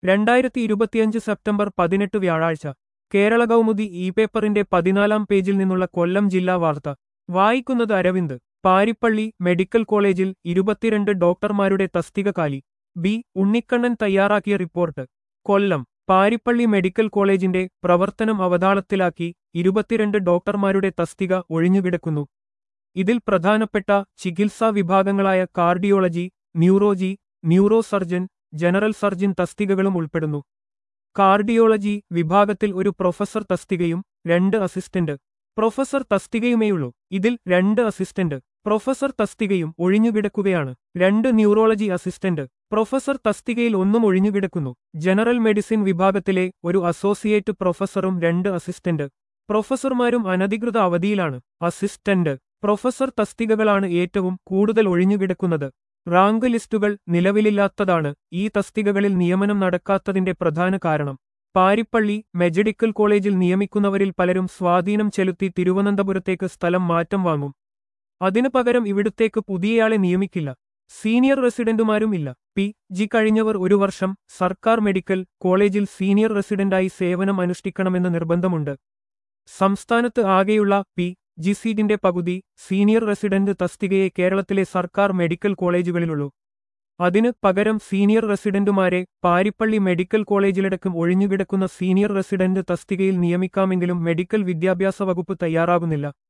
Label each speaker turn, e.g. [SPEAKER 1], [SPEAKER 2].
[SPEAKER 1] രണ്ടായിരത്തി ഇരുപത്തിയഞ്ച് സെപ്റ്റംബർ പതിനെട്ട് വ്യാഴാഴ്ച കേരള കൗമുദി ഇ പേപ്പറിന്റെ പതിനാലാം പേജിൽ നിന്നുള്ള കൊല്ലം ജില്ലാ വാർത്ത വായിക്കുന്നത് അരവിന്ദ് പാരിപ്പള്ളി മെഡിക്കൽ കോളേജിൽ ഇരുപത്തിരണ്ട് ഡോക്ടർമാരുടെ തസ്തിക കാലി ബി ഉണ്ണിക്കണ്ണൻ തയ്യാറാക്കിയ റിപ്പോർട്ട് കൊല്ലം പാരിപ്പള്ളി മെഡിക്കൽ കോളേജിന്റെ പ്രവർത്തനം അവതാളത്തിലാക്കി ഇരുപത്തിരണ്ട് ഡോക്ടർമാരുടെ തസ്തിക ഒഴിഞ്ഞുകിടക്കുന്നു ഇതിൽ പ്രധാനപ്പെട്ട ചികിത്സാ വിഭാഗങ്ങളായ cardiology neurology neuro surgeon general surgeon തസ്തികകളും ഉൾപ്പെടുന്നു കാർഡിയോളജി വിഭാഗത്തിൽ ഒരു പ്രൊഫസർ തസ്തികയും രണ്ട് അസിസ്റ്റന്റ് പ്രൊഫസർ തസ്തികയുമേയുള്ളൂ ഇതിൽ രണ്ട് അസിസ്റ്റന്റ് പ്രൊഫസർ തസ്തികയും ഒഴിഞ്ഞുകിടക്കുകയാണ് രണ്ട് ന്യൂറോളജി അസിസ്റ്റന്റ് പ്രൊഫസർ തസ്തികയിൽ ഒന്നും ഒഴിഞ്ഞുകിടക്കുന്നു ജനറൽ മെഡിസിൻ വിഭാഗത്തിലെ ഒരു അസോസിയേറ്റ് പ്രൊഫസറും രണ്ട് അസിസ്റ്റന്റ് പ്രൊഫസർമാരും അനധികൃത അവധിയിലാണ് അസിസ്റ്റന്റ് പ്രൊഫസർ തസ്തികകളാണ് ഏറ്റവും കൂടുതൽ ഒഴിഞ്ഞുകിടക്കുന്നത് റാങ്ക് ലിസ്റ്റുകൾ നിലവിലില്ലാത്തതാണ് ഈ തസ്തികകളിൽ നിയമനം നടക്കാത്തതിന്റെ പ്രധാന കാരണം പാരിപ്പള്ളി മെജഡിക്കൽ കോളേജിൽ നിയമിക്കുന്നവരിൽ പലരും സ്വാധീനം ചെലുത്തി തിരുവനന്തപുരത്തേക്ക് സ്ഥലം മാറ്റം വാങ്ങും അതിനു പകരം ഇവിടുത്തേക്ക് പുതിയയാളെ നിയമിക്കില്ല സീനിയർ റെസിഡന്റുമാരും ഇല്ല പി ജി കഴിഞ്ഞവർ ഒരു വർഷം സർക്കാർ മെഡിക്കൽ കോളേജിൽ സീനിയർ റെസിഡന്റായി സേവനം അനുഷ്ഠിക്കണമെന്ന് നിർബന്ധമുണ്ട് സംസ്ഥാനത്ത് ആകെയുള്ള പി ജി സീറ്റിന്റെ പകുതി സീനിയർ റെസിഡന്റ് തസ്തികയെ കേരളത്തിലെ സർക്കാർ മെഡിക്കൽ കോളേജുകളിലുള്ളൂ അതിന് പകരം സീനിയർ റെസിഡന്റുമാരെ പാരിപ്പള്ളി മെഡിക്കൽ കോളേജിലടക്കം ഒഴിഞ്ഞുകിടക്കുന്ന സീനിയർ റെസിഡന്റ് തസ്തികയിൽ നിയമിക്കാമെങ്കിലും മെഡിക്കൽ വിദ്യാഭ്യാസ വകുപ്പ് തയ്യാറാകുന്നില്ല